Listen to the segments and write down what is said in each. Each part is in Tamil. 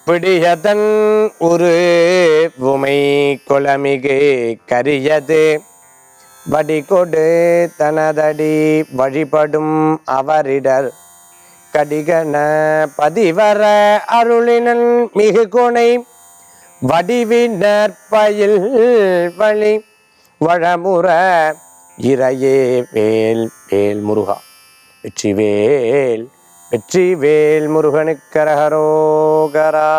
பிடியதன் ஒரு உமை குளமிகு கரியது வடிகொடு தனதடி வழிபடும் அவரிடர் கடிகன பதிவர அருளினன் மிகு கொனை வடிவினர் பயில் வழி வழமுற இறையே வேல் வேல் முருகா வெற்றிவேல் வெற்றிவேல் முருகனுக்கரகரோகரா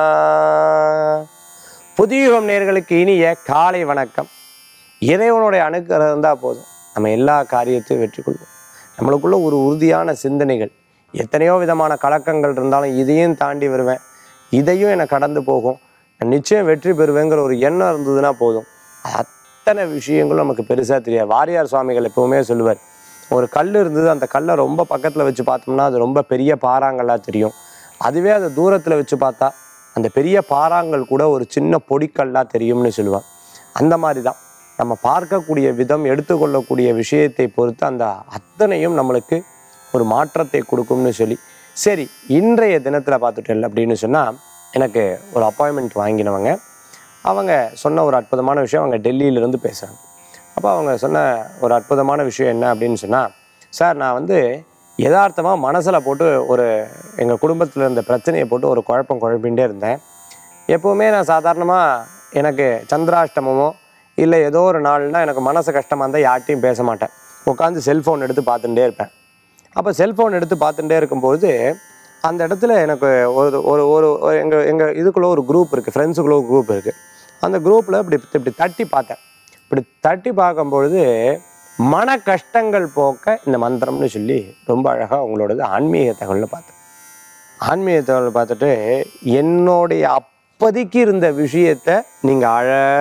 புதியுகம் நேர்களுக்கு இனிய காலை வணக்கம் இறைவனுடைய அணுக்கரம் இருந்தால் போதும் நம்ம எல்லா காரியத்தையும் வெற்றி கொள்வோம் நம்மளுக்குள்ள ஒரு உறுதியான சிந்தனைகள் எத்தனையோ விதமான கலக்கங்கள் இருந்தாலும் இதையும் தாண்டி வருவேன் இதையும் என்னை கடந்து போகும் நான் நிச்சயம் வெற்றி பெறுவேங்கிற ஒரு எண்ணம் இருந்ததுன்னா போதும் அத்தனை விஷயங்களும் நமக்கு பெருசாக தெரியாது வாரியார் சுவாமிகள் எப்பவுமே சொல்லுவார் ஒரு கல் இருந்தது அந்த கல்லை ரொம்ப பக்கத்தில் வச்சு பார்த்தோம்னா அது ரொம்ப பெரிய பாறாங்கல்லாக தெரியும் அதுவே அதை தூரத்தில் வச்சு பார்த்தா அந்த பெரிய பாறாங்கல் கூட ஒரு சின்ன பொடிக்கல்லாக தெரியும்னு சொல்லுவார் அந்த மாதிரி தான் நம்ம பார்க்கக்கூடிய விதம் எடுத்துக்கொள்ளக்கூடிய விஷயத்தை பொறுத்து அந்த அத்தனையும் நம்மளுக்கு ஒரு மாற்றத்தை கொடுக்கும்னு சொல்லி சரி இன்றைய தினத்தில் பார்த்துட்டேன் அப்படின்னு சொன்னால் எனக்கு ஒரு அப்பாயின்மெண்ட் வாங்கினவங்க அவங்க சொன்ன ஒரு அற்புதமான விஷயம் அவங்க டெல்லியிலேருந்து பேசுகிறாங்க அப்போ அவங்க சொன்ன ஒரு அற்புதமான விஷயம் என்ன அப்படின்னு சொன்னால் சார் நான் வந்து யதார்த்தமாக மனசில் போட்டு ஒரு எங்கள் குடும்பத்தில் இருந்த பிரச்சனையை போட்டு ஒரு குழப்பம் குழப்பிகிட்டே இருந்தேன் எப்போவுமே நான் சாதாரணமாக எனக்கு சந்திராஷ்டமமோ இல்லை ஏதோ ஒரு நாள்னா எனக்கு மனசு கஷ்டமாக இருந்தால் யார்ட்டையும் பேச மாட்டேன் உட்காந்து செல்ஃபோன் எடுத்து பார்த்துட்டே இருப்பேன் அப்போ செல்ஃபோன் எடுத்து பார்த்துட்டே இருக்கும்போது அந்த இடத்துல எனக்கு ஒரு ஒரு ஒரு எங்கள் எங்கள் இதுக்குள்ளே ஒரு குரூப் இருக்குது ஃப்ரெண்ட்ஸுக்குள்ளே ஒரு குரூப் இருக்குது அந்த குரூப்பில் இப்படி இப்படி தட்டி பார்த்தேன் இப்படி தட்டி பார்க்கும்பொழுது மன கஷ்டங்கள் போக்க இந்த மந்திரம்னு சொல்லி ரொம்ப அழகாக உங்களோடது ஆன்மீக தகவலில் பார்த்தேன் ஆன்மீக தகவல் பார்த்துட்டு என்னுடைய அப்போதைக்கு இருந்த விஷயத்தை நீங்கள்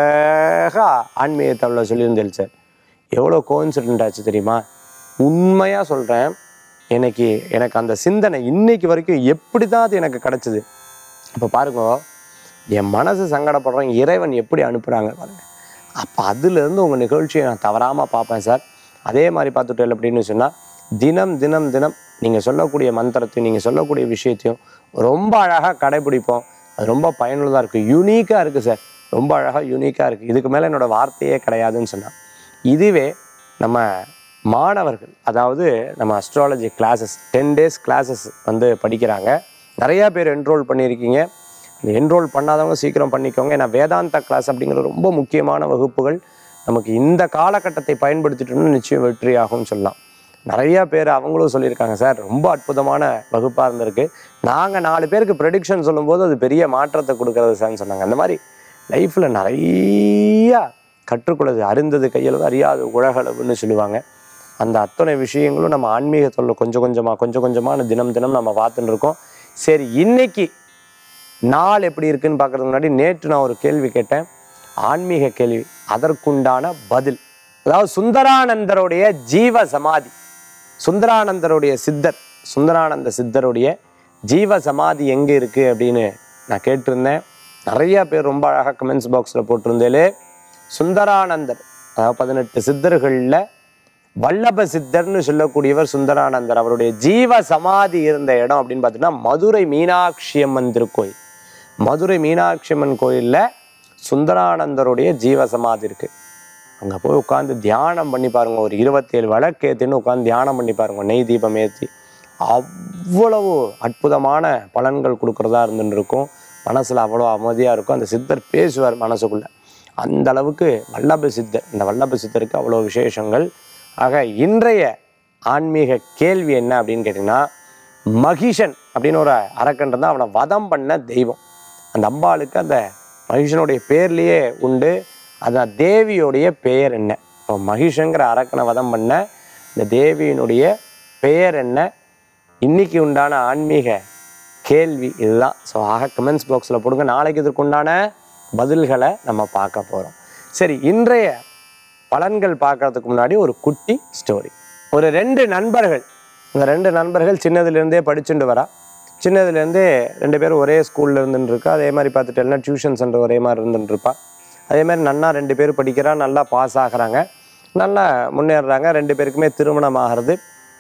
அழகாக ஆன்மீக தகவலில் சொல்லியிருந்தேன் சார் எவ்வளோ கோயின்சிடென்ட் ஆச்சு தெரியுமா உண்மையாக சொல்கிறேன் எனக்கு எனக்கு அந்த சிந்தனை இன்னைக்கு வரைக்கும் எப்படி தான் அது எனக்கு கிடச்சிது இப்போ பாருங்க என் மனசு சங்கடப்படுறேன் இறைவன் எப்படி அனுப்புகிறாங்க பாருங்க அப்போ அதுலேருந்து உங்கள் நிகழ்ச்சியை நான் தவறாமல் பார்ப்பேன் சார் அதே மாதிரி பார்த்துட்டேன் அப்படின்னு சொன்னால் தினம் தினம் தினம் நீங்கள் சொல்லக்கூடிய மந்திரத்தையும் நீங்கள் சொல்லக்கூடிய விஷயத்தையும் ரொம்ப அழகாக கடைபிடிப்போம் அது ரொம்ப பயனுள்ளதாக இருக்குது யூனிக்காக இருக்குது சார் ரொம்ப அழகாக யூனிக்காக இருக்குது இதுக்கு மேலே என்னோட வார்த்தையே கிடையாதுன்னு சொன்னான் இதுவே நம்ம மாணவர்கள் அதாவது நம்ம astrology classes ten days classes வந்து படிக்கிறாங்க நிறையா பேர் என்ரோல் பண்ணியிருக்கீங்க இந்த என்ரோல் பண்ணாதவங்க சீக்கிரம் பண்ணிக்கோங்க ஏன்னா வேதாந்தா கிளாஸ் அப்படிங்கிற ரொம்ப முக்கியமான வகுப்புகள் நமக்கு இந்த காலகட்டத்தை பயன்படுத்திட்டோம்னு நிச்சயம் வெற்றி ஆகும்னு சொல்லலாம் நிறையா பேர் அவங்களும் சொல்லியிருக்காங்க சார் ரொம்ப அற்புதமான வகுப்பாக இருந்திருக்கு நாங்கள் நாலு பேருக்கு ப்ரெடிக்ஷன் சொல்லும்போது அது பெரிய மாற்றத்தை கொடுக்கறது சார்னு சொன்னாங்க அந்த மாதிரி லைஃப்பில் நிறையா கற்றுக்கொள்வது அறிந்தது கையளவு அறியாது உலகளவுன்னு சொல்லுவாங்க அந்த அத்தனை விஷயங்களும் நம்ம ஆன்மீகத்தில் கொஞ்சம் கொஞ்சமாக கொஞ்சம் கொஞ்சமாக தினம் தினம் நம்ம பார்த்துட்டு இருக்கோம் சரி இன்னைக்கு நாள் எப்படி இருக்குன்னு பார்க்கறதுக்கு முன்னாடி நேற்று நான் ஒரு கேள்வி கேட்டேன் ஆன்மீக கேள்வி அதற்குண்டான பதில் அதாவது சுந்தரானந்தருடைய ஜீவ சமாதி சுந்தரானந்தருடைய சித்தர் சுந்தரானந்த சித்தருடைய ஜீவ சமாதி எங்கே இருக்குது அப்படின்னு நான் கேட்டிருந்தேன் நிறைய பேர் ரொம்ப அழகாக கமெண்ட்ஸ் பாக்ஸில் போட்டிருந்தேலே சுந்தரானந்தர் அதாவது பதினெட்டு சித்தர்களில் வல்லப சித்தர்னு சொல்லக்கூடியவர் சுந்தரானந்தர் அவருடைய ஜீவ சமாதி இருந்த இடம் அப்படின்னு பார்த்தீங்கன்னா மதுரை மீனாட்சி அம்மன் திருக்கோயில் மதுரை மீனாட்சி அம்மன் கோயிலில் சுந்தரானந்தருடைய ஜீவ சமாதி இருக்கு அங்கே போய் உட்காந்து தியானம் பண்ணி பாருங்க ஒரு இருபத்தேழு விளக்கேத்தின்னு உட்காந்து தியானம் பண்ணி பாருங்க நெய் தீபம் ஏற்றி அவ்வளவு அற்புதமான பலன்கள் கொடுக்குறதா இருந்துட்டு இருக்கும் மனசில் அவ்வளோ அமைதியாக இருக்கும் அந்த சித்தர் பேசுவார் மனசுக்குள்ள அந்த அளவுக்கு வல்லப சித்தர் இந்த வல்லப சித்தருக்கு அவ்வளோ விசேஷங்கள் ஆக இன்றைய ஆன்மீக கேள்வி என்ன அப்படின்னு கேட்டிங்கன்னா மகிஷன் அப்படின்னு ஒரு அரக்கன் இருந்தால் அவனை வதம் பண்ண தெய்வம் அந்த அம்பாளுக்கு அந்த மகிஷனுடைய பேர்லேயே உண்டு அந்த தேவியோடைய பெயர் என்ன இப்போ மகிஷங்கிற அரக்கனை வதம் பண்ண இந்த தேவியினுடைய பெயர் என்ன இன்னைக்கு உண்டான ஆன்மீக கேள்வி இதுதான் ஸோ ஆக கமெண்ட்ஸ் பாக்ஸில் போடுங்க நாளைக்கு இதற்குண்டான பதில்களை நம்ம பார்க்க போகிறோம் சரி இன்றைய பலன்கள் பார்க்கறதுக்கு முன்னாடி ஒரு குட்டி ஸ்டோரி ஒரு ரெண்டு நண்பர்கள் இந்த ரெண்டு நண்பர்கள் சின்னதுலேருந்தே படிச்சுட்டு வரா சின்னதுலேருந்தே ரெண்டு பேரும் ஒரே ஸ்கூலில் இருந்துட்டு இருக்கா அதே மாதிரி பார்த்துட்டேன்னா டியூஷன் சென்டர் ஒரே மாதிரி இருந்துட்டு இருப்பா அதே மாதிரி நன்னா ரெண்டு பேரும் படிக்கிறா நல்லா பாஸ் ஆகுறாங்க நல்லா முன்னேறுறாங்க ரெண்டு பேருக்குமே திருமணம் ஆகிறது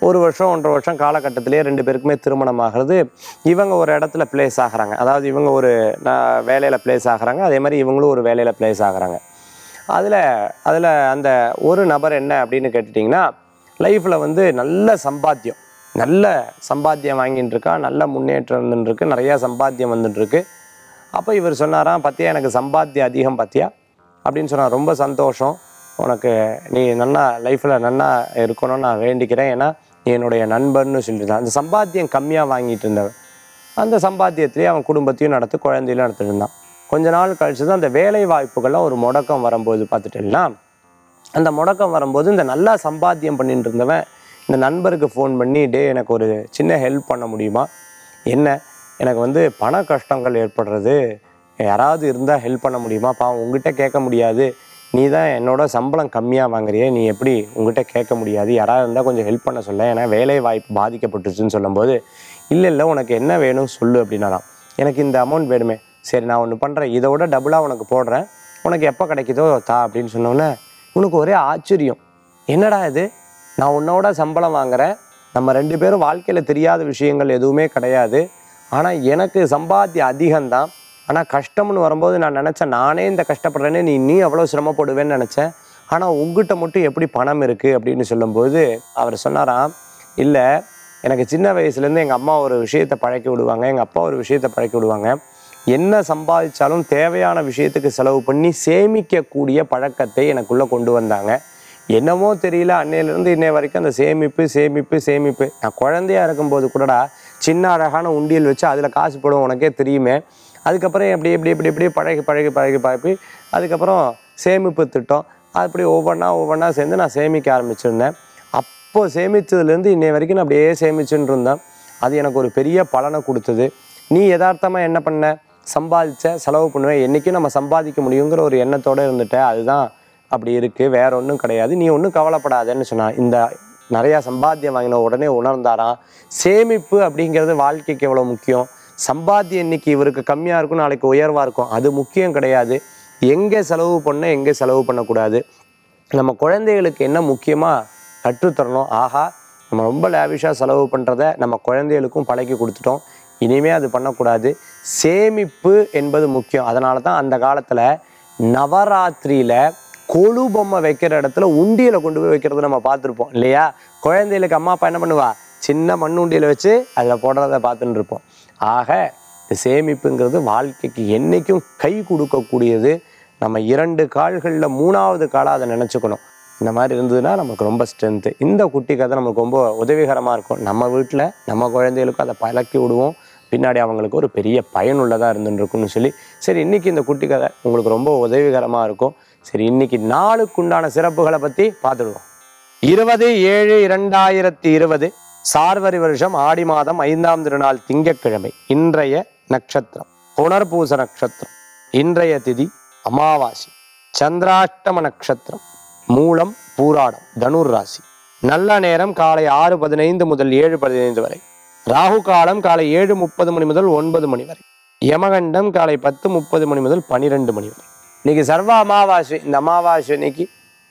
ஒரு வருஷம் ஒன்றரை வருஷம் காலகட்டத்திலேயே ரெண்டு பேருக்குமே திருமணம் ஆகிறது இவங்க ஒரு இடத்துல பிளேஸ் ஆகுறாங்க அதாவது இவங்க ஒரு வேலையில் பிளேஸ் ஆகுறாங்க அதே மாதிரி இவங்களும் ஒரு வேலையில் பிளேஸ் ஆகுறாங்க அதில் அதில் அந்த ஒரு நபர் என்ன அப்படின்னு கேட்டுட்டிங்கன்னா லைஃப்பில் வந்து நல்ல சம்பாத்தியம் நல்ல சம்பாத்தியம் வாங்கிட்டு இருக்கா நல்ல முன்னேற்றம் இருந்துருக்கு நிறையா சம்பாத்தியம் வந்துட்டு இருக்கு அப்போ இவர் சொன்னாராம் பத்தியா எனக்கு சம்பாத்தியம் அதிகம் பத்தியா அப்படின்னு சொன்னார் ரொம்ப சந்தோஷம் உனக்கு நீ நல்லா லைஃப்பில் நல்லா இருக்கணும்னு நான் வேண்டிக்கிறேன் ஏன்னா நீ என்னுடைய நண்பர்னு சொல்லியிருந்தான் அந்த சம்பாத்தியம் கம்மியாக வாங்கிட்டு இருந்தவன் அந்த சம்பாத்தியத்திலேயே அவன் குடும்பத்தையும் நடத்து குழந்தையிலும் நடத்திட்டு இருந்தான் கொஞ்ச நாள் கழிச்சு தான் அந்த வேலை வாய்ப்புகள்லாம் ஒரு முடக்கம் வரும்போது பார்த்துட்டேன்னா அந்த முடக்கம் வரும்போது இந்த நல்லா சம்பாத்தியம் பண்ணிட்டு இருந்தவன் இந்த நண்பருக்கு ஃபோன் பண்ணி டே எனக்கு ஒரு சின்ன ஹெல்ப் பண்ண முடியுமா என்ன எனக்கு வந்து பண கஷ்டங்கள் ஏற்படுறது யாராவது இருந்தால் ஹெல்ப் பண்ண முடியுமா பாவம் உங்ககிட்ட கேட்க முடியாது நீ தான் என்னோட சம்பளம் கம்மியாக வாங்குறியே நீ எப்படி உங்ககிட்ட கேட்க முடியாது யாராவது இருந்தால் கொஞ்சம் ஹெல்ப் பண்ண சொல்ல ஏன்னா வேலை வாய்ப்பு பாதிக்கப்பட்டுச்சுன்னு சொல்லும்போது இல்லை இல்லை உனக்கு என்ன வேணும் சொல்லு அப்படின்னாலாம் எனக்கு இந்த அமௌண்ட் வேணுமே சரி நான் ஒன்று பண்ணுறேன் இதை விட டபுளாக உனக்கு போடுறேன் உனக்கு எப்போ கிடைக்குதோ தா அப்படின்னு சொன்னோன்னே உனக்கு ஒரே ஆச்சரியம் என்னடா இது நான் உன்னோட சம்பளம் வாங்குறேன் நம்ம ரெண்டு பேரும் வாழ்க்கையில் தெரியாத விஷயங்கள் எதுவுமே கிடையாது ஆனால் எனக்கு சம்பாத்தியம் அதிகம்தான் ஆனால் கஷ்டம்னு வரும்போது நான் நினச்சேன் நானே இந்த கஷ்டப்படுறேன்னு நீ நீ அவ்வளோ சிரமப்படுவேன்னு நினச்சேன் ஆனால் உங்ககிட்ட மட்டும் எப்படி பணம் இருக்குது அப்படின்னு சொல்லும்போது அவர் சொன்னாராம் இல்லை எனக்கு சின்ன வயசுலேருந்து எங்கள் அம்மா ஒரு விஷயத்தை பழக்கி விடுவாங்க எங்கள் அப்பா ஒரு விஷயத்தை பழக்கி விடுவாங்க என்ன சம்பாதிச்சாலும் தேவையான விஷயத்துக்கு செலவு பண்ணி சேமிக்கக்கூடிய பழக்கத்தை எனக்குள்ளே கொண்டு வந்தாங்க என்னமோ தெரியல அன்னையிலேருந்து இன்னை வரைக்கும் அந்த சேமிப்பு சேமிப்பு சேமிப்பு நான் குழந்தையா இருக்கும்போது கூடடா சின்ன அழகான உண்டியல் வச்சு அதில் காசு போடுவோம் உனக்கே தெரியுமே அதுக்கப்புறம் எப்படி எப்படி எப்படி இப்படி பழகி பழகி பழகி பழகி அதுக்கப்புறம் சேமிப்பு திட்டம் அப்படி ஒவ்வொன்றா ஒவ்வொன்றா சேர்ந்து நான் சேமிக்க ஆரம்பிச்சிருந்தேன் அப்போ சேமித்ததுலேருந்து இன்னை வரைக்கும் நான் அப்படியே சேமிச்சுட்டு இருந்தேன் அது எனக்கு ஒரு பெரிய பலனை கொடுத்தது நீ யதார்த்தமாக என்ன பண்ண சம்பாதிச்ச செலவு பண்ணுவேன் என்றைக்கும் நம்ம சம்பாதிக்க முடியுங்கிற ஒரு எண்ணத்தோடு இருந்துட்ட அதுதான் அப்படி இருக்குது வேற ஒன்றும் கிடையாது நீ ஒன்றும் கவலைப்படாதேன்னு சொன்னான் இந்த நிறையா சம்பாத்தியம் வாங்கின உடனே உணர்ந்தாராம் சேமிப்பு அப்படிங்கிறது வாழ்க்கைக்கு எவ்வளோ முக்கியம் சம்பாத்தியம் இன்னைக்கு இவருக்கு கம்மியாக இருக்கும் நாளைக்கு உயர்வாக இருக்கும் அது முக்கியம் கிடையாது எங்கே செலவு பண்ண எங்கே செலவு பண்ணக்கூடாது நம்ம குழந்தைகளுக்கு என்ன முக்கியமாக கற்றுத்தரணும் ஆஹா நம்ம ரொம்ப லேவிஷாக செலவு பண்ணுறத நம்ம குழந்தைகளுக்கும் பழக்கி கொடுத்துட்டோம் இனிமே அது பண்ணக்கூடாது சேமிப்பு என்பது முக்கியம் அதனால தான் அந்த காலத்தில் நவராத்திரியில் கொலு பொம்மை வைக்கிற இடத்துல உண்டியலை கொண்டு போய் வைக்கிறது நம்ம பார்த்துருப்போம் இல்லையா குழந்தைகளுக்கு அம்மா அப்பா என்ன பண்ணுவா சின்ன மண் உண்டியலை வச்சு அதில் போடுறத பார்த்துட்டு இருப்போம் ஆக இந்த சேமிப்புங்கிறது வாழ்க்கைக்கு என்றைக்கும் கை கொடுக்கக்கூடியது நம்ம இரண்டு கால்களில் மூணாவது காலாக அதை நினச்சிக்கணும் இந்த மாதிரி இருந்ததுன்னா நமக்கு ரொம்ப ஸ்ட்ரென்த்து இந்த குட்டி கதை நமக்கு ரொம்ப உதவிகரமாக இருக்கும் நம்ம வீட்டில் நம்ம குழந்தைகளுக்கும் அதை பழக்கி விடுவோம் பின்னாடி அவங்களுக்கு ஒரு பெரிய பயனுள்ளதாக இருந்துருக்குன்னு சொல்லி சரி இன்னைக்கு இந்த குட்டி கதை உங்களுக்கு ரொம்ப உதவிகரமாக இருக்கும் சரி இன்னைக்கு நாளுக்குண்டான சிறப்புகளை பற்றி பார்த்துடுவோம் இருபது ஏழு இரண்டாயிரத்தி இருபது சார்வரி வருஷம் ஆடி மாதம் ஐந்தாம் திருநாள் திங்கட்கிழமை இன்றைய நட்சத்திரம் புனர்பூச நட்சத்திரம் இன்றைய திதி அமாவாசை சந்திராஷ்டம நட்சத்திரம் மூலம் பூராடம் தனுர் ராசி நல்ல நேரம் காலை ஆறு பதினைந்து முதல் ஏழு பதினைந்து வரை ராகு காலம் காலை ஏழு முப்பது மணி முதல் ஒன்பது மணி வரை யமகண்டம் காலை பத்து முப்பது மணி முதல் பனிரெண்டு மணி வரை இன்னைக்கு சர்வ அமாவாசை இந்த அமாவாசை இன்னைக்கு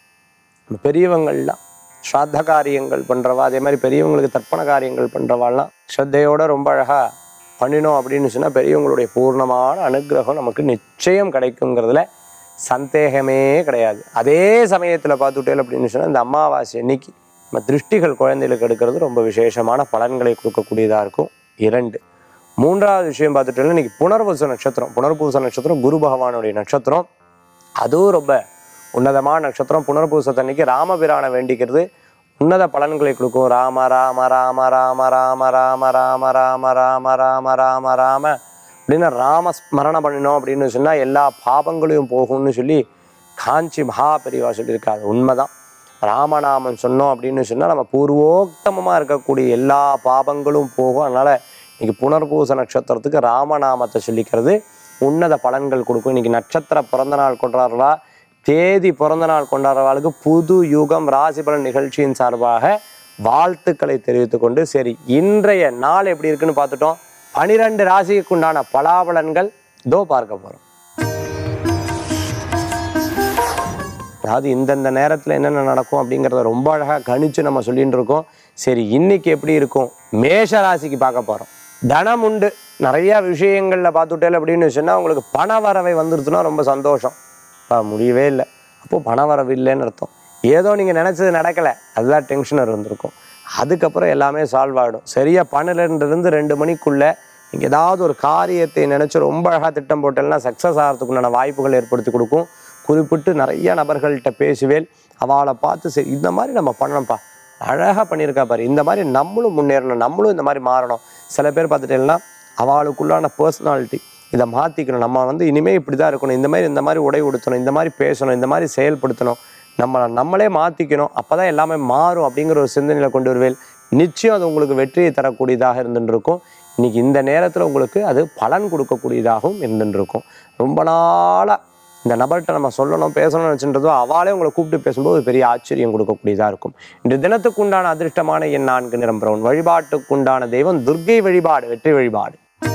நம்ம பெரியவங்கள்லாம் ஸ்ராத்த காரியங்கள் பண்ணுறவா அதே மாதிரி பெரியவங்களுக்கு தர்ப்பண காரியங்கள் பண்ணுறவாள்லாம் ஸ்ரத்தையோட ரொம்ப அழகாக பண்ணினோம் அப்படின்னு சொன்னால் பெரியவங்களுடைய பூர்ணமான அனுகிரகம் நமக்கு நிச்சயம் கிடைக்குங்கிறதுல சந்தேகமே கிடையாது அதே சமயத்தில் பார்த்துட்டேன் அப்படின்னு சொன்னால் இந்த அமாவாசை அன்னைக்கு நம்ம திருஷ்டிகள் குழந்தைகளுக்கு எடுக்கிறது ரொம்ப விசேஷமான பலன்களை கொடுக்கக்கூடியதாக இருக்கும் இரண்டு மூன்றாவது விஷயம் பார்த்துட்டோம்னா இன்னைக்கு புனர்பூச நட்சத்திரம் புனர்பூச நட்சத்திரம் குரு பகவானுடைய நட்சத்திரம் அதுவும் ரொம்ப உன்னதமான நட்சத்திரம் புனர்பூசத்தன்னைக்கு ராமபிரானை வேண்டிக்கிறது உன்னத பலன்களை கொடுக்கும் ராம ராம ராம ராம ராம ராம ராம ராம ராம ராம ராம ராம அப்படின்னு ராம ஸ்மரணம் பண்ணினோம் அப்படின்னு சொன்னால் எல்லா பாபங்களையும் போகும்னு சொல்லி காஞ்சி மகா பெரியவா சொல்லியிருக்காது உண்மைதான் ராமநாமம் சொன்னோம் அப்படின்னு சொன்னால் நம்ம பூர்வோக்தமமாக இருக்கக்கூடிய எல்லா பாபங்களும் போகும் அதனால் இன்னைக்கு புனர்பூச நட்சத்திரத்துக்கு ராமநாமத்தை சொல்லிக்கிறது உன்னத பலன்கள் கொடுக்கும் இன்னைக்கு நட்சத்திர பிறந்த நாள் கொண்டாடுறா தேதி பிறந்த நாள் கொண்டாடுறவாளுக்கு புது யுகம் ராசி பலன் நிகழ்ச்சியின் சார்பாக வாழ்த்துக்களை தெரிவித்துக் கொண்டு சரி இன்றைய நாள் எப்படி இருக்குன்னு பார்த்துட்டோம் பனிரெண்டு ராசிக்கு உண்டான பலாபலன்கள் இதோ பார்க்க போறோம் அதாவது இந்தந்த நேரத்தில் என்னென்ன நடக்கும் அப்படிங்கிறத ரொம்ப அழகாக கணிச்சு நம்ம சொல்லிட்டு இருக்கோம் சரி இன்னைக்கு எப்படி இருக்கும் மேஷ ராசிக்கு பார்க்க போகிறோம் தனம் உண்டு நிறைய விஷயங்களில் பார்த்துட்டேன் அப்படின்னு சொன்னால் உங்களுக்கு பண வரவை வந்துருச்சுன்னா ரொம்ப சந்தோஷம் அப்பா முடியவே இல்லை அப்போது பண வரவு இல்லைன்னு அர்த்தம் ஏதோ நீங்கள் நினச்சது நடக்கலை அதுதான் டென்ஷனர் வந்திருக்கும் அதுக்கப்புறம் எல்லாமே சால்வ் ஆகிடும் சரியா பன்னிரெண்டுலேருந்து ரெண்டு மணிக்குள்ளே நீங்கள் ஏதாவது ஒரு காரியத்தை நினச்சி ரொம்ப அழகாக திட்டம் போட்டேன்னா சக்ஸஸ் ஆகிறதுக்கு உண்டான வாய்ப்புகள் ஏற்படுத்தி கொடுக்கும் குறிப்பிட்டு நிறைய நபர்கள்ட்ட பேசுவேல் அவளை பார்த்து சரி இந்த மாதிரி நம்ம பண்ணணும்ப்பா அழகாக பண்ணியிருக்கா பாரு இந்த மாதிரி நம்மளும் முன்னேறணும் நம்மளும் இந்த மாதிரி மாறணும் சில பேர் பார்த்துட்டேன்னா அவளுக்குள்ளான பர்சனாலிட்டி இதை மாற்றிக்கணும் நம்ம வந்து இனிமேல் இப்படி தான் இருக்கணும் இந்த மாதிரி இந்த மாதிரி உடை உடுத்தணும் இந்த மாதிரி பேசணும் இந்த மாதிரி செயல்படுத்தணும் நம்ம நம்மளே மாற்றிக்கணும் அப்போ தான் எல்லாமே மாறும் அப்படிங்கிற ஒரு சிந்தனையில் கொண்டு வருவேல் நிச்சயம் அது உங்களுக்கு வெற்றியை தரக்கூடியதாக இருந்துட்டு இருக்கும் இன்னைக்கு இந்த நேரத்தில் உங்களுக்கு அது பலன் கொடுக்கக்கூடியதாகவும் இருந்துட்டு இருக்கும் ரொம்ப நாளாக இந்த நபர்கிட்ட நம்ம சொல்லணும் பேசணும்னு வச்சுன்றதோ அவளே உங்களை கூப்பிட்டு பேசும்போது ஒரு பெரிய ஆச்சரியம் கொடுக்கக்கூடியதாக இருக்கும் இன்று தினத்துக்கு உண்டான அதிர்ஷ்டமான எண் நான்கு நிறம் பிரவுன் வழிபாட்டுக்கு உண்டான தெய்வம் துர்க்கை வழிபாடு வெற்றி வழிபாடு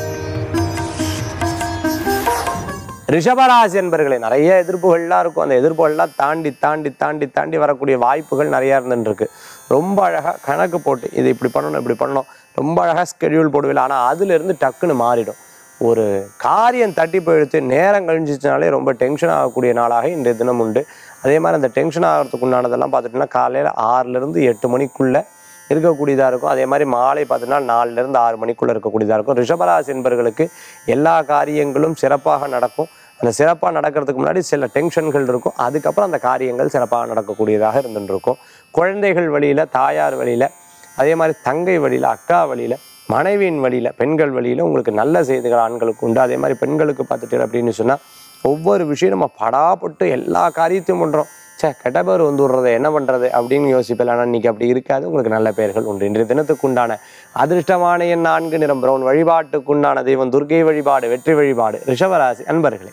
ரிஷபராசி என்பர்களே நிறைய எதிர்ப்புகள்லாம் இருக்கும் அந்த எதிர்ப்புகள்லாம் தாண்டி தாண்டி தாண்டி தாண்டி வரக்கூடிய வாய்ப்புகள் நிறையா இருந்துட்டு இருக்கு ரொம்ப அழகாக கணக்கு போட்டு இது இப்படி பண்ணணும் இப்படி பண்ணணும் ரொம்ப அழகாக ஸ்கெடியூல் போடுவில்லை ஆனால் அதுலேருந்து டக்குன்னு மாறிடும் ஒரு காரியம் தட்டி போயிடுத்து நேரம் கழிஞ்சிச்சுனாலே ரொம்ப டென்ஷன் ஆகக்கூடிய நாளாக இன்றைய தினம் உண்டு அதே மாதிரி அந்த டென்ஷன் ஆகிறதுக்கு உண்டானதெல்லாம் பார்த்துட்டோம்னா காலையில் ஆறுலேருந்து எட்டு மணிக்குள்ளே இருக்கக்கூடியதாக இருக்கும் அதே மாதிரி மாலை பார்த்தீங்கன்னா நாலுலேருந்து ஆறு மணிக்குள்ளே இருக்கக்கூடியதாக இருக்கும் ரிஷபராசி என்பர்களுக்கு எல்லா காரியங்களும் சிறப்பாக நடக்கும் அந்த சிறப்பாக நடக்கிறதுக்கு முன்னாடி சில டென்ஷன்கள் இருக்கும் அதுக்கப்புறம் அந்த காரியங்கள் சிறப்பாக நடக்கக்கூடியதாக இருந்துட்டு இருக்கும் குழந்தைகள் வழியில் தாயார் வழியில் அதே மாதிரி தங்கை வழியில் அக்கா வழியில் மனைவியின் வழியில் பெண்கள் வழியில் உங்களுக்கு நல்ல செய்திகள் ஆண்களுக்கு உண்டு அதே மாதிரி பெண்களுக்கு பார்த்துட்டு அப்படின்னு சொன்னால் ஒவ்வொரு விஷயம் நம்ம படாப்பட்டு எல்லா காரியத்தையும் பண்ணுறோம் ச்சே கெட்ட பேர் வந்து விடுறது என்ன பண்ணுறது அப்படின்னு யோசிப்பேன் ஆனால் இன்றைக்கி அப்படி இருக்காது உங்களுக்கு நல்ல பெயர்கள் உண்டு இன்றைய தினத்துக்கு உண்டான அதிர்ஷ்டமான எண் நான்கு நிறம் பிரவுன் வழிபாட்டுக்கு உண்டான தெய்வம் துர்க்கை வழிபாடு வெற்றி வழிபாடு ரிஷபராசி அன்பர்களே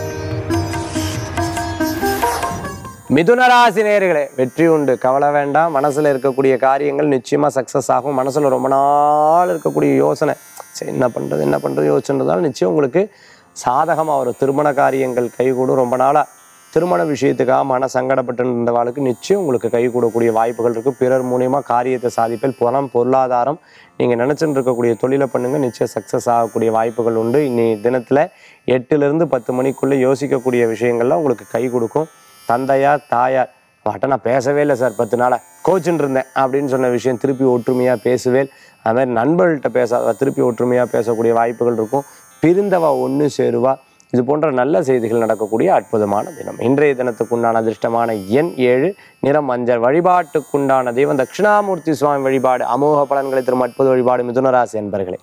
மிதுனராசி நேயர்களே வெற்றி உண்டு கவலை வேண்டாம் மனசில் இருக்கக்கூடிய காரியங்கள் நிச்சயமாக சக்ஸஸ் ஆகும் மனசில் ரொம்ப நாள் இருக்கக்கூடிய யோசனை சரி என்ன பண்ணுறது என்ன பண்ணுறது யோசிச்சுன்றதால நிச்சயம் உங்களுக்கு சாதகமாக வரும் திருமண காரியங்கள் கைகூடும் ரொம்ப நாளாக திருமண விஷயத்துக்காக மன சங்கடப்பட்டு இருந்தவாளுக்கு நிச்சயம் உங்களுக்கு கை கூடக்கூடிய வாய்ப்புகள் இருக்குது பிறர் மூலியமாக காரியத்தை சாதிப்பில் பணம் பொருளாதாரம் நீங்கள் நினச்சிட்டு இருக்கக்கூடிய தொழிலை பண்ணுங்கள் நிச்சயம் சக்ஸஸ் ஆகக்கூடிய வாய்ப்புகள் உண்டு இன்னி தினத்தில் எட்டுலேருந்து பத்து மணிக்குள்ளே யோசிக்கக்கூடிய விஷயங்கள்லாம் உங்களுக்கு கை கொடுக்கும் தந்தையார் தாயார் அவட்ட நான் பேசவே இல்லை சார் பத்து நாளாக கோச்சுன்னு இருந்தேன் அப்படின்னு சொன்ன விஷயம் திருப்பி ஒற்றுமையாக பேசுவேன் அது மாதிரி நண்பர்கள்ட்ட பேசாத திருப்பி ஒற்றுமையாக பேசக்கூடிய வாய்ப்புகள் இருக்கும் பிரிந்தவா ஒன்று சேருவா இது போன்ற நல்ல செய்திகள் நடக்கக்கூடிய அற்புதமான தினம் இன்றைய தினத்துக்கு உண்டான அதிர்ஷ்டமான எண் ஏழு நிறம் மஞ்சள் வழிபாட்டுக்குண்டான தெய்வம் தட்சிணாமூர்த்தி சுவாமி வழிபாடு அமோக பலன்களை தரும் அற்புத வழிபாடு மிதுனராசி என்பர்களே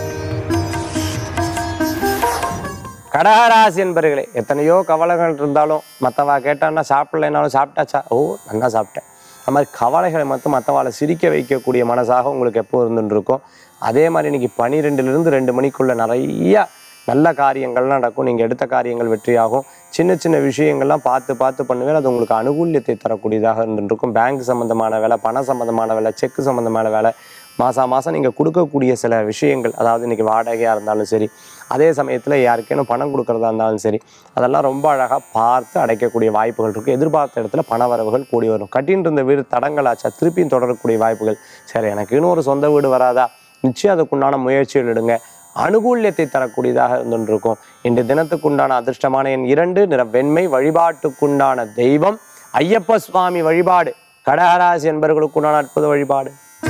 கடகராசி என்பர்களே எத்தனையோ கவலைகள் இருந்தாலும் மற்றவா கேட்டான்னா சாப்பிடலைனாலும் சாப்பிட்டாச்சா ஓ நல்லா சாப்பிட்டேன் அது மாதிரி கவலைகளை மட்டும் மற்றவாளை சிரிக்க வைக்கக்கூடிய மனசாக உங்களுக்கு எப்போ இருந்துட்டு இருக்கும் அதே மாதிரி இன்னைக்கு பனிரெண்டுலேருந்து ரெண்டு மணிக்குள்ள நிறைய நல்ல காரியங்கள்லாம் நடக்கும் நீங்கள் எடுத்த காரியங்கள் வெற்றியாகும் சின்ன சின்ன விஷயங்கள்லாம் பார்த்து பார்த்து பண்ணுவேன் அது உங்களுக்கு அனுகூல்யத்தை தரக்கூடியதாக இருந்துட்டு இருக்கும் பேங்க் சம்மந்தமான வேலை பண சம்மந்தமான வேலை செக்கு சம்மந்தமான வேலை மாதம் மாதம் நீங்கள் கொடுக்கக்கூடிய சில விஷயங்கள் அதாவது இன்றைக்கி வாடகையாக இருந்தாலும் சரி அதே சமயத்தில் யாருக்கேனும் பணம் கொடுக்குறதா இருந்தாலும் சரி அதெல்லாம் ரொம்ப அழகாக பார்த்து அடைக்கக்கூடிய வாய்ப்புகள் இருக்குது எதிர்பார்த்த இடத்துல பண வரவுகள் கூடி வரும் கட்டின்னு இருந்த வீடு தடங்களாச்சா திருப்பியும் தொடரக்கூடிய வாய்ப்புகள் சரி எனக்கு இன்னும் ஒரு சொந்த வீடு வராதா நிச்சயம் அதுக்குண்டான முயற்சிகள் எடுங்க அனுகூல்யத்தை தரக்கூடியதாக இருந்துருக்கும் இன்று தினத்துக்குண்டான அதிர்ஷ்டமான எண் இரண்டு நிற வெண்மை வழிபாட்டுக்குண்டான தெய்வம் ஐயப்ப சுவாமி வழிபாடு கடகராசி என்பவர்களுக்குண்டான அற்புத வழிபாடு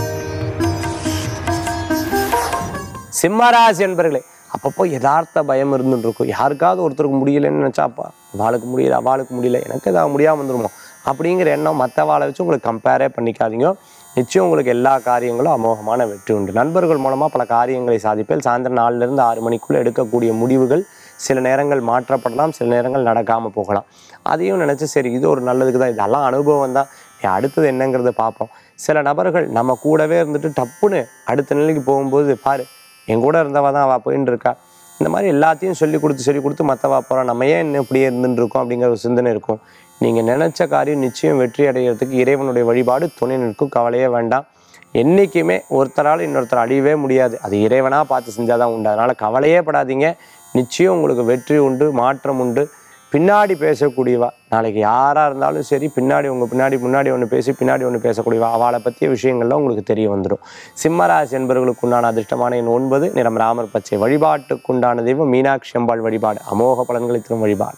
சிம்மராசி என்பர்களே அப்பப்போ யதார்த்த பயம் இருந்துட்டு இருக்கும் யாருக்காவது ஒருத்தருக்கு முடியலன்னு நினச்சாப்பா அவளுக்கு முடியல அவளுக்கு முடியல எனக்கு ஏதாவது முடியாமல் வந்துருமோ அப்படிங்கிற எண்ணம் மற்றவாளை வச்சு உங்களுக்கு கம்பேரே பண்ணிக்காதீங்க நிச்சயம் உங்களுக்கு எல்லா காரியங்களும் அமோகமான வெற்றி உண்டு நண்பர்கள் மூலமாக பல காரியங்களை சாதிப்பேன் சாயந்தரம் நாலுலேருந்து ஆறு மணிக்குள்ளே எடுக்கக்கூடிய முடிவுகள் சில நேரங்கள் மாற்றப்படலாம் சில நேரங்கள் நடக்காமல் போகலாம் அதையும் நினச்சி சரி இது ஒரு நல்லதுக்கு தான் இதெல்லாம் அனுபவம் தான் அடுத்தது என்னங்கிறத பார்ப்போம் சில நபர்கள் நம்ம கூடவே இருந்துட்டு டப்புன்னு அடுத்த நிலைக்கு போகும்போது பாரு என் கூட இருந்தவா தான் அவள் போயின்னு இருக்கா இந்த மாதிரி எல்லாத்தையும் சொல்லி கொடுத்து சொல்லி கொடுத்து மற்றவா போகிறோம் நம்ம ஏன் இன்னும் இப்படியே இருந்துட்டு இருக்கோம் அப்படிங்கிற ஒரு சிந்தனை இருக்கும் நீங்கள் நினச்ச காரியம் நிச்சயம் வெற்றி அடைகிறதுக்கு இறைவனுடைய வழிபாடு துணை நிற்கும் கவலையே வேண்டாம் என்றைக்குமே ஒருத்தரால் இன்னொருத்தர் அழியவே முடியாது அது இறைவனாக பார்த்து செஞ்சால் தான் உண்டு அதனால் கவலையே படாதீங்க நிச்சயம் உங்களுக்கு வெற்றி உண்டு மாற்றம் உண்டு பின்னாடி பேசக்கூடியவா நாளைக்கு யாராக இருந்தாலும் சரி பின்னாடி உங்கள் பின்னாடி முன்னாடி ஒன்று பேசி பின்னாடி ஒன்று பேசக்கூடியவா அவளை பற்றிய விஷயங்கள்லாம் உங்களுக்கு தெரிய வந்துடும் சிம்மராசி என்பவர்களுக்கு உண்டான அதிர்ஷ்டமான எண் ஒன்பது நிறம் ராமர் பச்சை வழிபாட்டுக்குண்டான தெய்வம் மீனாட்சி அம்பாள் வழிபாடு அமோக பலன்களை தரும் வழிபாடு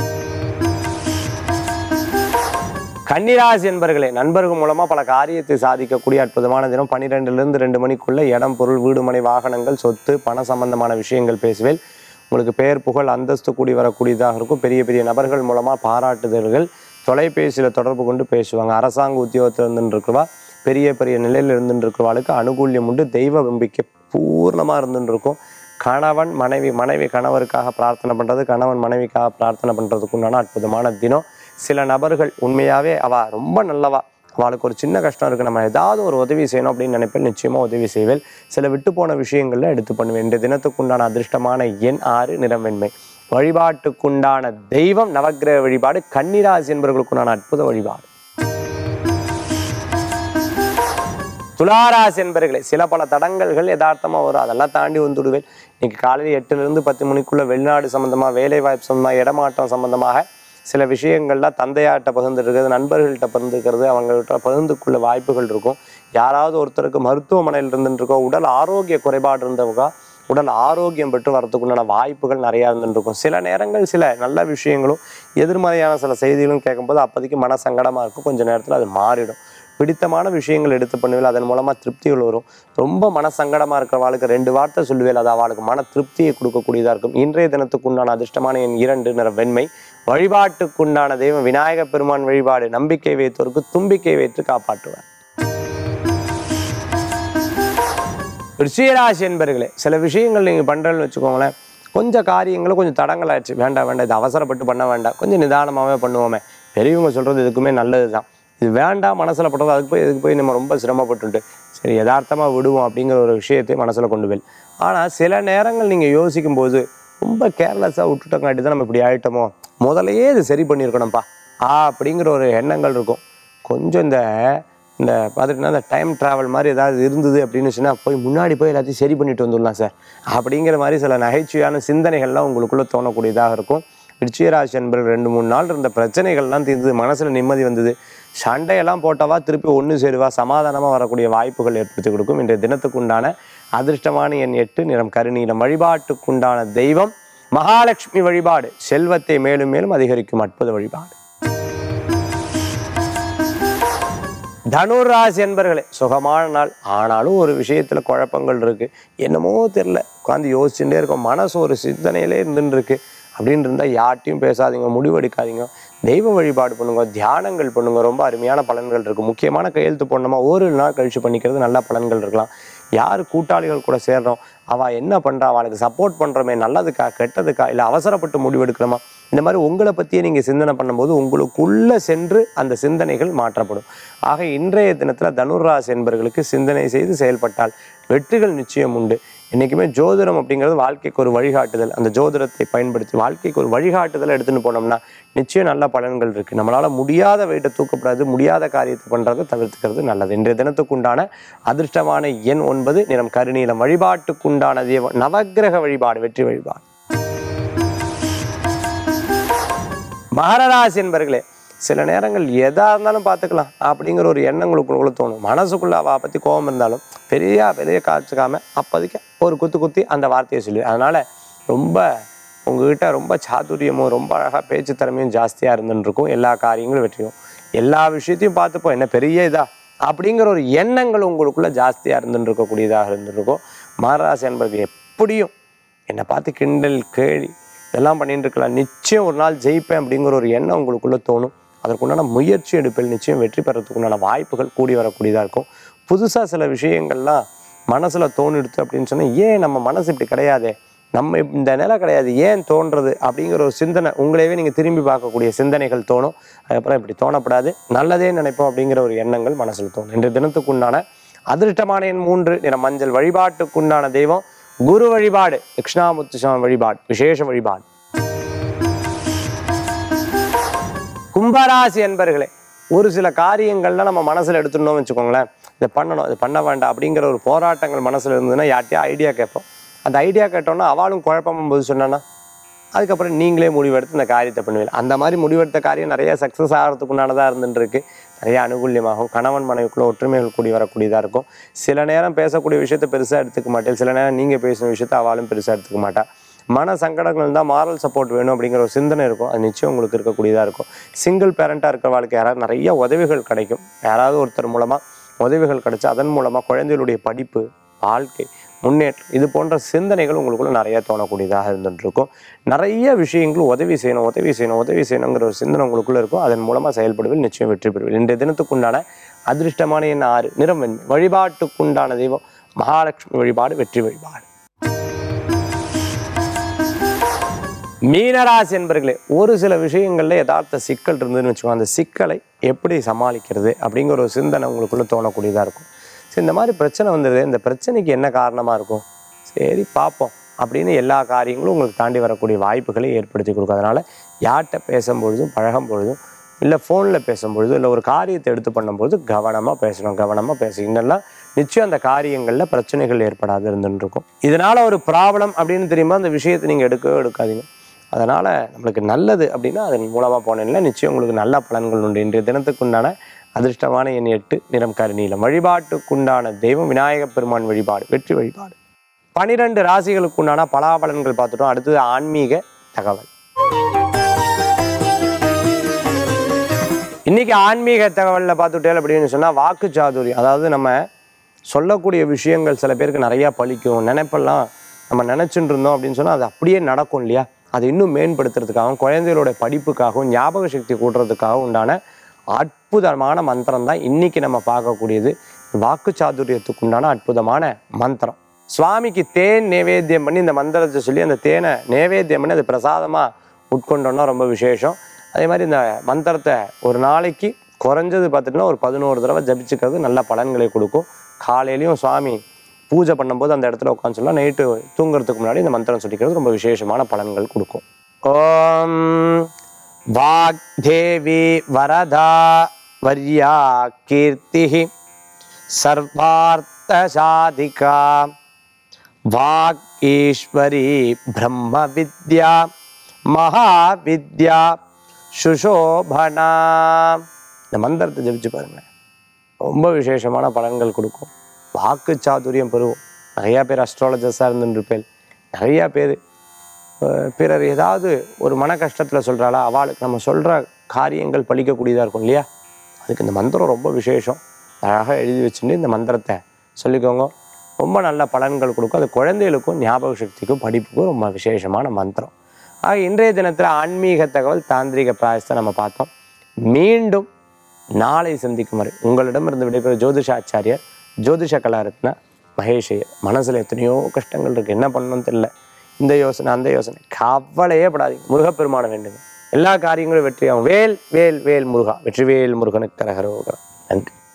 கன்னிராசி என்பர்களே நண்பர்கள் மூலமா பல காரியத்தை சாதிக்கக்கூடிய அற்புதமான தினம் பன்னிரெண்டுல இருந்து ரெண்டு மணிக்குள்ள இடம் பொருள் வீடு மனை வாகனங்கள் சொத்து பண சம்பந்தமான விஷயங்கள் பேசுவேல் உங்களுக்கு பேர் புகழ் அந்தஸ்து கூடி வரக்கூடியதாக இருக்கும் பெரிய பெரிய நபர்கள் மூலமா பாராட்டுதல்கள் தொலைபேசியில் தொடர்பு கொண்டு பேசுவாங்க அரசாங்க உத்தியோகத்தில் இருந்துருக்குவா பெரிய பெரிய நிலையில் இருந்துருக்கிறவாளுக்கு அனுகூல்யம் உண்டு தெய்வ நம்பிக்கை பூர்ணமாக இருந்துருக்கும் கணவன் மனைவி மனைவி கணவருக்காக பிரார்த்தனை பண்ணுறது கணவன் மனைவிக்காக பிரார்த்தனை பண்ணுறதுக்கு உண்டான அற்புதமான தினம் சில நபர்கள் உண்மையாகவே அவ ரொம்ப நல்லவா அவளுக்கு ஒரு சின்ன கஷ்டம் இருக்குது நம்ம ஏதாவது ஒரு உதவி செய்யணும் அப்படின்னு நினைப்பேன் நிச்சயமாக உதவி செய்வேன் சில விட்டு போன விஷயங்களில் எடுத்து பண்ணுவேன் இந்த தினத்துக்குண்டான அதிர்ஷ்டமான எண் ஆறு நிறம் வெண்மை வழிபாட்டுக்குண்டான தெய்வம் நவக்கிரக வழிபாடு கன்னிராசி என்பவர்களுக்குண்டான அற்புத வழிபாடு துளாராசி என்பர்களே சில பல தடங்கல்கள் யதார்த்தமாக வரும் அதெல்லாம் தாண்டி வந்துடுவேன் இன்னைக்கு காலையில் எட்டுலேருந்து பத்து மணிக்குள்ள வெளிநாடு சம்மந்தமாக வேலை வாய்ப்பு சம்மந்தமாக இடமாற்றம் சம்மந்தமாக சில விஷயங்கள்லாம் தந்தையார்கிட்ட பகிர்ந்துருக்கிறது நண்பர்கள்ட்ட பகிர்ந்துக்கிறது அவங்கள்ட்ட பகிர்ந்துக்குள்ள வாய்ப்புகள் இருக்கும் யாராவது ஒருத்தருக்கு மருத்துவமனையில் இருந்துருக்கோ உடல் ஆரோக்கிய குறைபாடு இருந்தவங்க உடல் ஆரோக்கியம் பெற்று வரத்துக்குண்டான வாய்ப்புகள் நிறையா இருந்துருக்கும் சில நேரங்கள் சில நல்ல விஷயங்களும் எதிர்மறையான சில செய்திகளும் கேட்கும்போது அப்போதைக்கு மன சங்கடமாக இருக்கும் கொஞ்ச நேரத்தில் அது மாறிடும் பிடித்தமான விஷயங்கள் எடுத்து பண்ணுவேன் அதன் மூலமாக திருப்திகள் வரும் ரொம்ப மன சங்கடமாக இருக்கிறவாளுக்கு ரெண்டு வார்த்தை சொல்லுவேன் அது அவளுக்கு மன திருப்தியை கொடுக்கக்கூடியதாக இருக்கும் இன்றைய தினத்துக்கு உண்டான அதிர்ஷ்டமான என் இரண்டு நிற வெண்மை வழிபாட்டுக்குண்டான தெய்வம் விநாயகப் பெருமான் வழிபாடு நம்பிக்கை வைத்தோருக்கு தும்பிக்கை வைத்து காப்பாற்றுவார் ரிஷியராசி என்பர்களே சில விஷயங்கள் நீங்கள் பண்ணுறேன்னு வச்சுக்கோங்களேன் கொஞ்சம் காரியங்களும் கொஞ்சம் தடங்கள் ஆயிடுச்சு வேண்டாம் வேண்டாம் இது அவசரப்பட்டு பண்ண வேண்டாம் கொஞ்சம் நிதானமாகவே பண்ணுவோமே பெரியவங்க சொல்கிறது இதுக்குமே நல்லது தான் இது வேண்டாம் மனசில் பட்டது அதுக்கு போய் இதுக்கு போய் நம்ம ரொம்ப சிரமப்பட்டுட்டு சரி யதார்த்தமாக விடுவோம் அப்படிங்கிற ஒரு விஷயத்தை மனசில் கொண்டு போய் ஆனால் சில நேரங்கள் நீங்கள் யோசிக்கும்போது ரொம்ப கேர்லெஸ்ஸாக விட்டுட்டங்காட்டி தான் நம்ம இப்படி ஆகிட்டோமோ முதலையே இது சரி பண்ணியிருக்கணும்ப்பா ஆ அப்படிங்கிற ஒரு எண்ணங்கள் இருக்கும் கொஞ்சம் இந்த இந்த பார்த்துட்டுனா இந்த டைம் ட்ராவல் மாதிரி ஏதாவது இருந்தது அப்படின்னு சொன்னால் போய் முன்னாடி போய் எல்லாத்தையும் சரி பண்ணிட்டு வந்துடலாம் சார் அப்படிங்கிற மாதிரி சில நகைச்சுவையான சிந்தனைகள்லாம் உங்களுக்குள்ளே தோணக்கூடியதாக இருக்கும் விருச்சிகராசி என்பர்கள் ரெண்டு மூணு நாள் இருந்த பிரச்சனைகள்லாம் தீர்ந்தது மனசில் நிம்மதி வந்தது சண்டையெல்லாம் போட்டவா திருப்பி ஒன்று சேருவா சமாதானமாக வரக்கூடிய வாய்ப்புகள் ஏற்படுத்தி கொடுக்கும் இன்றைய தினத்துக்கு உண்டான அதிர்ஷ்டமான எண் எட்டு நிறம் கருநீலம் வழிபாட்டுக்குண்டான தெய்வம் மகாலட்சுமி வழிபாடு செல்வத்தை மேலும் மேலும் அதிகரிக்கும் அற்புத வழிபாடு தனுராசி என்பர்களே சுகமான நாள் ஆனாலும் ஒரு விஷயத்துல குழப்பங்கள் இருக்கு என்னமோ தெரில உட்காந்து யோசிச்சுட்டே இருக்கோம் மனசு ஒரு சிந்தனையிலே இருந்துட்டு இருக்கு அப்படின்னு இருந்தால் யார்ட்டையும் பேசாதீங்க முடிவெடுக்காதீங்க தெய்வ வழிபாடு பண்ணுங்க தியானங்கள் பண்ணுங்க ரொம்ப அருமையான பலன்கள் இருக்கும் முக்கியமான கையெழுத்து போடணுமா ஒரு நாள் கழிச்சு பண்ணிக்கிறது நல்ல பலன்கள் இருக்கலாம் யார் கூட்டாளிகள் கூட சேர்றோம் அவள் என்ன பண்ணுறா அவளுக்கு சப்போர்ட் பண்ணுறோமே நல்லதுக்கா கெட்டதுக்கா இல்லை அவசரப்பட்டு முடிவெடுக்கணுமா இந்த மாதிரி உங்களை பற்றியே நீங்கள் சிந்தனை பண்ணும்போது உங்களுக்குள்ளே சென்று அந்த சிந்தனைகள் மாற்றப்படும் ஆக இன்றைய தினத்தில் தனுர்ராசி என்பவர்களுக்கு சிந்தனை செய்து செயல்பட்டால் வெற்றிகள் நிச்சயம் உண்டு என்றைக்குமே ஜோதிடம் அப்படிங்கிறது வாழ்க்கைக்கு ஒரு வழிகாட்டுதல் அந்த ஜோதிடத்தை பயன்படுத்தி வாழ்க்கைக்கு ஒரு வழிகாட்டுதல் எடுத்துன்னு போனோம்னா நிச்சயம் நல்ல பலன்கள் இருக்குது நம்மளால் முடியாத வெயிட்டை தூக்கப்படாது முடியாத காரியத்தை பண்ணுறதை தவிர்த்துக்கிறது நல்லது இன்றைய தினத்துக்குண்டான அதிர்ஷ்டமான எண் ஒன்பது நிறம் கருநீலம் வழிபாட்டுக்குண்டான தெய்வம் நவக்கிரக வழிபாடு வெற்றி வழிபாடு மகரராசி என்பர்களே சில நேரங்கள் எதா இருந்தாலும் பார்த்துக்கலாம் அப்படிங்கிற ஒரு எண்ணம் உங்களுக்குள்ள தோணும் மனசுக்குள்ள அவள் பற்றி கோபம் இருந்தாலும் பெரிய பெரிய காய்ச்சிக்காம அப்போதைக்கு ஒரு குத்து குத்தி அந்த வார்த்தையை சொல்லி அதனால ரொம்ப உங்ககிட்ட ரொம்ப சாதுரியமும் ரொம்ப அழகாக பேச்சு திறமையும் ஜாஸ்தியாக இருந்துன்னு இருக்கும் எல்லா காரியங்களும் வெற்றியும் எல்லா விஷயத்தையும் பார்த்துப்போம் என்ன பெரிய இதா அப்படிங்கிற ஒரு எண்ணங்கள் உங்களுக்குள்ள ஜாஸ்தியாக இருந்துன்னு இருக்கக்கூடியதாக இருந்திருக்கும் மகராசி என்பது எப்படியும் என்னை பார்த்து கிண்டல் கேலி இதெல்லாம் பண்ணிட்டு இருக்கலாம் நிச்சயம் ஒரு நாள் ஜெயிப்பேன் அப்படிங்கிற ஒரு எண்ணம் உங்களுக்குள்ள தோணும் அதற்குண்டான முயற்சி எடுப்பில் நிச்சயம் வெற்றி பெறத்துக்குண்டான வாய்ப்புகள் கூடி வரக்கூடியதாக இருக்கும் புதுசாக சில விஷயங்கள்லாம் மனசில் தோணிடுது அப்படின்னு சொன்னால் ஏன் நம்ம மனசு இப்படி கிடையாதே நம்ம இப்ப இந்த நிலை கிடையாது ஏன் தோன்றது அப்படிங்கிற ஒரு சிந்தனை உங்களையவே நீங்கள் திரும்பி பார்க்கக்கூடிய சிந்தனைகள் தோணும் அதுக்கப்புறம் இப்படி தோணப்படாது நல்லதே நினைப்போம் அப்படிங்கிற ஒரு எண்ணங்கள் மனசில் தோணும் இன்றைய தினத்துக்குண்டான அதிர்ஷ்டமான எண் மூன்று நிற மஞ்சள் வழிபாட்டுக்குண்டான தெய்வம் குரு வழிபாடு தட்சிணாமுத்து சுவாமி வழிபாடு விசேஷ வழிபாடு கும்பராசி என்பர்களே ஒரு சில காரியங்கள்லாம் நம்ம மனசில் எடுத்துட்டோம்னு வச்சுக்கோங்களேன் இதை பண்ணணும் இது பண்ண வேண்டாம் அப்படிங்கிற ஒரு போராட்டங்கள் மனசில் இருந்ததுன்னா யார்ட்டையா ஐடியா கேட்போம் அந்த ஐடியா கேட்டோம்னா அவளும் குழப்பமும் போது சொன்னான்னா அதுக்கப்புறம் நீங்களே முடிவெடுத்து இந்த காரியத்தை பண்ணுவீங்க அந்த மாதிரி முடிவெடுத்த காரியம் நிறைய சக்ஸஸ் ஆகிறதுக்கு உண்டானதாக இருந்துட்டு இருக்கு நிறைய அனுகூல்யமாகும் கணவன் மனைவிக்குள்ள ஒற்றுமைகள் கூடி வரக்கூடியதாக இருக்கும் சில நேரம் பேசக்கூடிய விஷயத்தை பெருசாக எடுத்துக்க மாட்டேன் சில நேரம் நீங்கள் பேசின விஷயத்தை அவளும் பெருசாக எடுத்துக்க மாட்டா மன சங்கடங்கள் இருந்தால் மாரல் சப்போர்ட் வேணும் அப்படிங்கிற ஒரு சிந்தனை இருக்கும் அது நிச்சயம் உங்களுக்கு இருக்கக்கூடியதாக இருக்கும் சிங்கிள் பேரண்ட்டாக இருக்கிறவங்களுக்கு யாராவது நிறைய உதவிகள் கிடைக்கும் யாராவது ஒருத்தர் மூலமாக உதவிகள் கிடைச்சு அதன் மூலமாக குழந்தைகளுடைய படிப்பு வாழ்க்கை முன்னேற்றம் இது போன்ற சிந்தனைகள் உங்களுக்குள்ள நிறைய தோணக்கூடியதாக இருந்துட்டு இருக்கும் நிறைய விஷயங்கள் உதவி செய்யணும் உதவி செய்யணும் உதவி செய்யணுங்கிற ஒரு சிந்தனை உங்களுக்குள்ள இருக்கும் அதன் மூலமாக செயல்படுவதில் நிச்சயம் வெற்றி பெறுவீர்கள் இன்றைய தினத்துக்குண்டான அதிர்ஷ்டமான எண் ஆறு நிறம் வெண்மை வழிபாட்டுக்குண்டான தெய்வம் மகாலட்சுமி வழிபாடு வெற்றி வழிபாடு மீனராசி என்பர்களே ஒரு சில விஷயங்களில் யதார்த்த சிக்கல் இருந்ததுன்னு வச்சுக்கோங்க அந்த சிக்கலை எப்படி சமாளிக்கிறது அப்படிங்கிற ஒரு சிந்தனை உங்களுக்குள்ள தோணக்கூடியதாக இருக்கும் சரி இந்த மாதிரி பிரச்சனை வந்துடுது இந்த பிரச்சனைக்கு என்ன காரணமாக இருக்கும் சரி பார்ப்போம் அப்படின்னு எல்லா காரியங்களும் உங்களுக்கு தாண்டி வரக்கூடிய வாய்ப்புகளை ஏற்படுத்தி கொடுக்கும் அதனால் யார்கிட்ட பேசும்பொழுதும் பழகும் பொழுதும் இல்லை ஃபோனில் பேசும்பொழுது இல்லை ஒரு காரியத்தை எடுத்து பண்ணும்போது கவனமாக பேசணும் கவனமாக பேச இன்னெல்லாம் நிச்சயம் அந்த காரியங்களில் பிரச்சனைகள் ஏற்படாது இருந்துட்டு இருக்கும் இதனால் ஒரு ப்ராப்ளம் அப்படின்னு தெரியுமா அந்த விஷயத்தை நீங்கள் எடுக்கவே எடுக்காதீங்க அதனால் நம்மளுக்கு நல்லது அப்படின்னா அதன் மூலமாக போனீங்கன்னா நிச்சயம் உங்களுக்கு நல்ல பலன்கள் உண்டு இன்றைய தினத்துக்குண்டான அதிர்ஷ்டமான எண் எட்டு நிறம் கருநீலம் வழிபாட்டுக்குண்டான தெய்வம் விநாயகப் பெருமான் வழிபாடு வெற்றி வழிபாடு பனிரெண்டு ராசிகளுக்குண்டான பலாபலன்கள் பார்த்துட்டோம் அடுத்தது ஆன்மீக தகவல் இன்னைக்கு ஆன்மீக தகவலில் பார்த்துட்டேன் அப்படின்னு சொன்னால் வாக்கு சாதுரியம் அதாவது நம்ம சொல்லக்கூடிய விஷயங்கள் சில பேருக்கு நிறையா பலிக்கும் நினைப்பெல்லாம் நம்ம நினச்சிட்டு இருந்தோம் அப்படின்னு சொன்னால் அது அப்படியே நடக்கும் இல்லையா அது இன்னும் மேம்படுத்துறதுக்காகவும் குழந்தைகளோட படிப்புக்காகவும் ஞாபக சக்தி கூட்டுறதுக்காகவும் உண்டான அற்புதமான மந்திரம் தான் இன்னைக்கு நம்ம பார்க்கக்கூடியது வாக்கு சாதுரியத்துக்கு உண்டான அற்புதமான மந்திரம் சுவாமிக்கு தேன் நைவேத்தியம் பண்ணி இந்த மந்திரத்தை சொல்லி அந்த தேனை நைவேத்தியம் பண்ணி அது பிரசாதமாக உட்கொண்டோம்னா ரொம்ப விசேஷம் அதே மாதிரி இந்த மந்திரத்தை ஒரு நாளைக்கு குறைஞ்சது பார்த்துட்டுனா ஒரு பதினோரு தடவை ஜபிச்சுக்கிறது நல்ல பலன்களை கொடுக்கும் காலையிலையும் சுவாமி பூஜை பண்ணும்போது அந்த இடத்துல உட்காந்து சொல்லலாம் நைட்டு தூங்குறதுக்கு முன்னாடி இந்த மந்திரம் சொல்லிக்கிறது ரொம்ப விசேஷமான பலன்கள் கொடுக்கும் ஓம் வாக்தேவி வரதா வர்யா கீர்த்தி சர்வார்த்த சாதிகா வாக் ஈஸ்வரி பிரம்ம வித்யா மகாவித்யா சுஷோபனா இந்த மந்திரத்தை ஜபிச்சு பாருங்க ரொம்ப விசேஷமான பலன்கள் கொடுக்கும் வாக்கு சாதுரியம் பெறுவோம் நிறையா பேர் அஸ்ட்ராலஜர்ஸாக இருந்துருப்பேன் நிறையா பேர் அஹ், பிறர் ஏதாவது ஒரு மன கஷ்டத்தில் சொல்கிறாளா அவளுக்கு நம்ம சொல்கிற காரியங்கள் பலிக்கக்கூடியதாக இருக்கும் இல்லையா அதுக்கு இந்த மந்திரம் ரொம்ப விசேஷம் அழகாக எழுதி வச்சுட்டு இந்த மந்திரத்தை சொல்லிக்கோங்க ரொம்ப நல்ல பலன்கள் கொடுக்கும் அது குழந்தைகளுக்கும் ஞாபக சக்திக்கும் படிப்புக்கும் ரொம்ப விசேஷமான மந்திரம் ஆக இன்றைய தினத்தில் ஆன்மீக தகவல் தாந்திரிக பிராயசத்தை நம்ம பார்த்தோம் மீண்டும் நாளை சந்திக்கும் வரை உங்களிடமிருந்து விடைபெறும் ஜோதிஷாச்சாரியர் ஜோதிஷ கலாரத்ன மகேஷையர் மனசில் எத்தனையோ கஷ்டங்கள் இருக்குது என்ன பண்ணணும்னு தெரியல இந்த யோசனை அந்த யோசனை கவலையே படாதீங்க முருகப்பெருமான வேண்டுங்க எல்லா காரியங்களும் வெற்றியாகும் வேல் வேல் வேல் முருகா வெற்றிவேல் முருகனுக்கு கரகரோகரா நன்றி